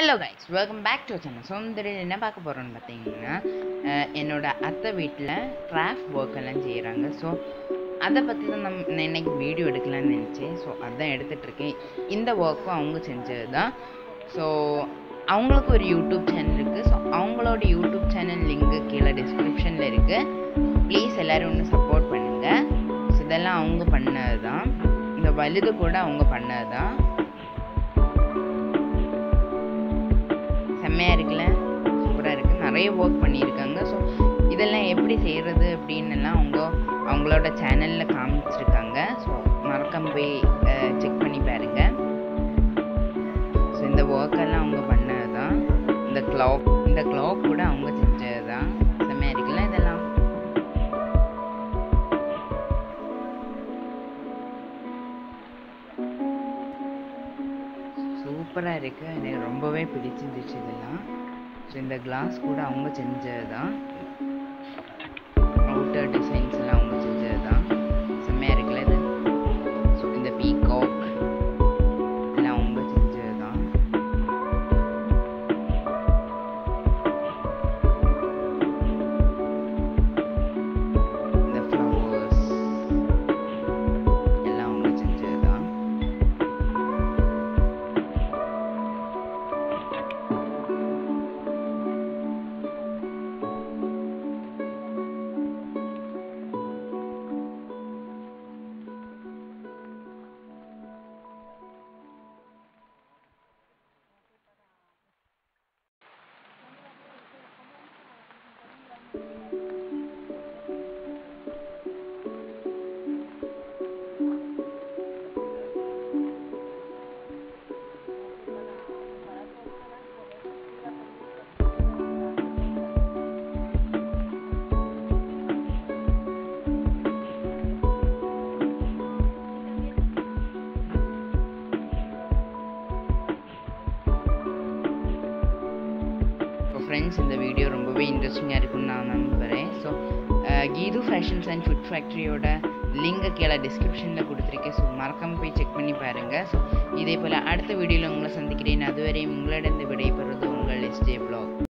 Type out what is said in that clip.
hello guys welcome back to channel so இந்த வீடியோல என்ன பார்க்க போகிறோம்னு பார்த்தீங்கன்னா அஹ், என்னோட அத்தை வீட்டில் கிராஃப்ட் ஒர்க் எல்லாம் செய்கிறாங்க ஸோ அதை பற்றி தான் நம் நான் இன்னைக்கு வீடியோ எடுக்கலாம்னு நினச்சேன் ஸோ அதான் எடுத்துட்டு இருக்கேன் இந்த ஒர்க்கும் அவங்க செஞ்சது தான் ஸோ அவங்களுக்கு ஒரு யூடியூப் சேனல் இருக்குது ஸோ அவங்களோட யூடியூப் சேனல் லிங்க்கு கீழே டிஸ்கிரிப்ஷனில் இருக்குது ப்ளீஸ் எல்லோரும் ஒன்று சப்போர்ட் பண்ணுங்கள் ஸோ இதெல்லாம் அவங்க பண்ணது தான் இந்த வலுது கூட அவங்க பண்ணது தான் செம்மையாக இருக்குல்ல சூப்பராக இருக்குது நிறைய ஒர்க் பண்ணியிருக்காங்க ஸோ இதெல்லாம் எப்படி செய்கிறது அப்படின்னு எல்லாம் அவங்க அவங்களோட சேனலில் காமிச்சிருக்காங்க ஸோ மறக்காம போய் செக் பண்ணி பாருங்க ஸோ இந்த ஒர்க் எல்லாம் அவங்க பண்ணது தான் இந்த கிளாக் இந்த கிளாக் கூட அவங்க செஞ்சது தான் செம்மையாக இருக்குல்ல இதெல்லாம் சூப்பராக இருக்குது எனக்கு ரொம்பவே பிடிச்சிருந்துச்சு இதெல்லாம் ஸோ இந்த கிளாஸ் கூட அவங்க செஞ்சது தான் அவுட்டர் டிசைன்ஸ் எல்லாம் அவங்க செஞ்சது தான் செம்மையாக இருக்குல்ல இது ஸோ இந்த பீகாக் எல்லாம் அவங்க செஞ்சது தான் இந்த ஃப்ளவர்ஸ் எல்லாம் அவங்க செஞ்சது தான் ஸோ ஃப்ரெண்ட்ஸ் இந்த வீடியோ ரொம்பவே இன்ட்ரெஸ்டிங்காக இருக்கும்னு நான் நம்புகிறேன் so Geethu fashions and food ஃபேக்ட்ரியோட லிங்கை கீழே டிஸ்கிரிப்ஷனில் கொடுத்துருக்கேன் ஸோ மறக்காம போய் செக் பண்ணி பாருங்கள் ஸோ இதே போல் அடுத்த வீடியோவில் உங்களை சந்திக்கிறேன் அதுவரை உங்களிடம் விடைபெறுவது உங்கள் எஸ்டே ப்ளாக்